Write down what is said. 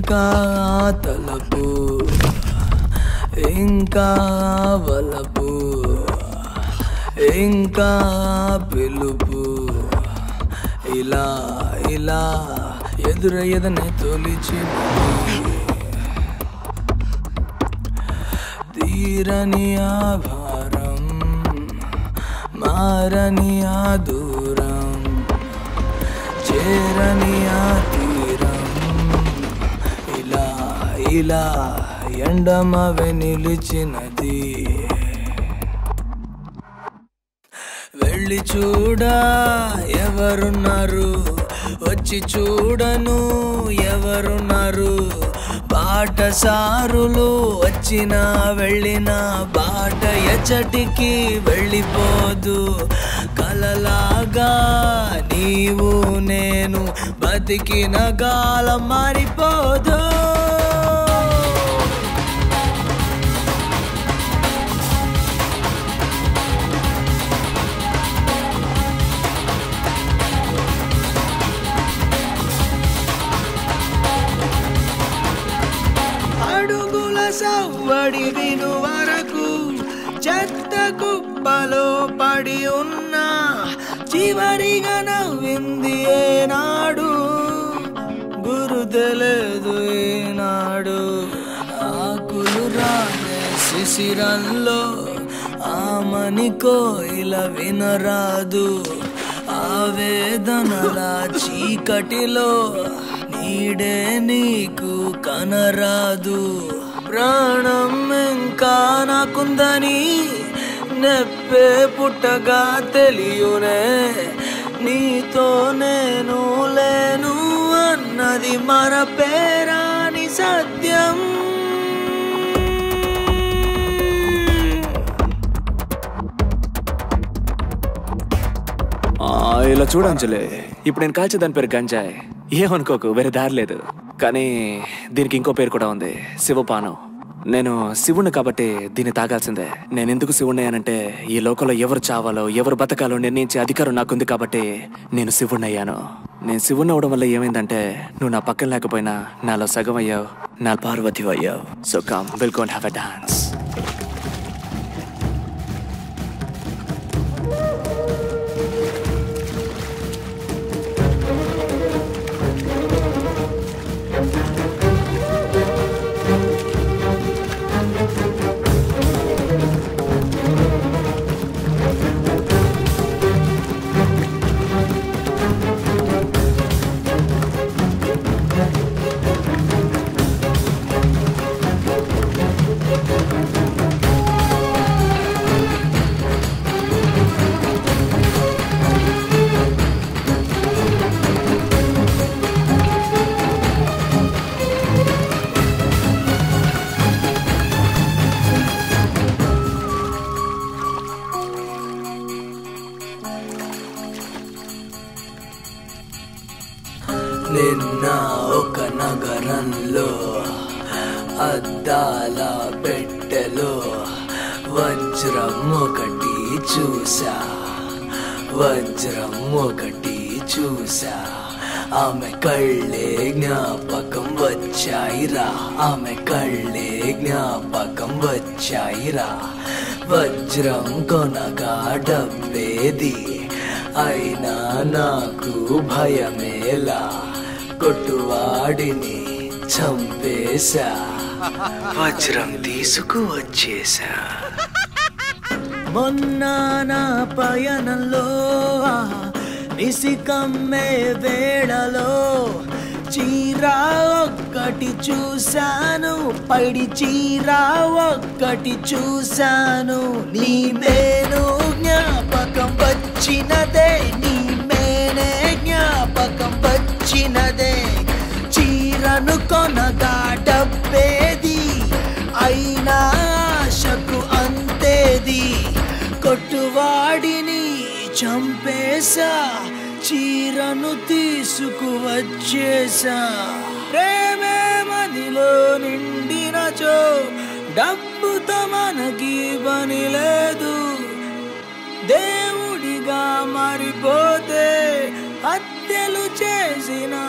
ఇంకా తలపు ఇంకా వలపు ఇంకా పిలుపు ఇలా ఇలా ఎదురయ్యదనే తొలిచి తీరని ఆ భారం మారని ఆ దూరం చేరని ఆ తీరం ఇలా ఇలా ఎండమవె నిలిచినది వెళ్ళి చూడా ఎవరున్నారు వచ్చి చూడను ఎవరున్నారు బాటసారులు వచ్చిన వెళ్ళిన బాట ఎచ్చటికి వెళ్ళిపోదు కలలాగా నీవు నేను బతికిన కాలం మారిపోదు అడుగుల సవ్వడి విను వరకు చెత్త కుప్పలో పడి ఉన్నా చివరిగా నవ్వింది ఏనాడు గురు తెలియదు ఏనాడు ఆకులు రానే శిశిరంలో ఆమని కోయిల వినరాదు ఆవేదనల చీకటిలో నీడే నీకు కనరాదు ప్రాణం ఇంకా నాకుందని నెప్పే పుట్టగా తెలియనే నీతో నేను లేను అన్నది మరపేరాని సత్యం ఆ, ఇలా చూడంజలే ఇప్పుడు నేను కాల్చే దాని పేరు గంజాయ్ ఏమనుకోకు వేరే దారి లేదు కానీ దీనికి ఇంకో పేరు కూడా ఉంది శివపానం నేను శివుణ్ణి కాబట్టి దీన్ని తాగాల్సిందే నేను ఎందుకు శివుణ్ణి అనంటే ఈ లోకంలో ఎవరు చావాలో ఎవరు బతకాలో నిర్ణయించే అధికారం నాకుంది కాబట్టి నేను శివుణ్ణి అయ్యాను నేను శివుణ్ణి అవడం వల్ల ఏమైందంటే నువ్వు నా పక్కన లేకపోయినా నాలో సగం అయ్యావు నా పార్వతి అయ్యావు so come will gonna have a dance నిన్న ఒక నగరంలో అద్దాల పెట్టెలో వజ్రం ఒకటి చూసా వజ్రం ఒకటి చూసా ఆమె కళ్ళే జ్ఞాపకం వచ్చాయిరా ఆమె కళ్ళే జ్ఞాపకం వచ్చాయిరా వజ్రం కొనగా డబ్బేది అయినా నాకు భయమేలా కొట్టువాడిని చంపేశా వజ్రం తీసుకువచ్చేశా మొన్న నా పయనంలో ఆ నిసికమ్మే వేళలో చీరా ఒక్కటి చూశాను పైడి చీరా ఒక్కటి చూశాను నీ మేను జ్ఞాపకం వచ్చినదే నీ మేనే జ్ఞాపకం వచ్చినదే చీరను కొనగా డబ్బేది అయినా ఆశకు అంతేది కొట్టువాడిని చంపేశా చీరను తీసుకువచ్చేసా ప్రేమే మదిలో నిండినచో డబ్బుతో మనకి పని లేదు దేవుడిగా మారిపోతే హత్యలు చేసిన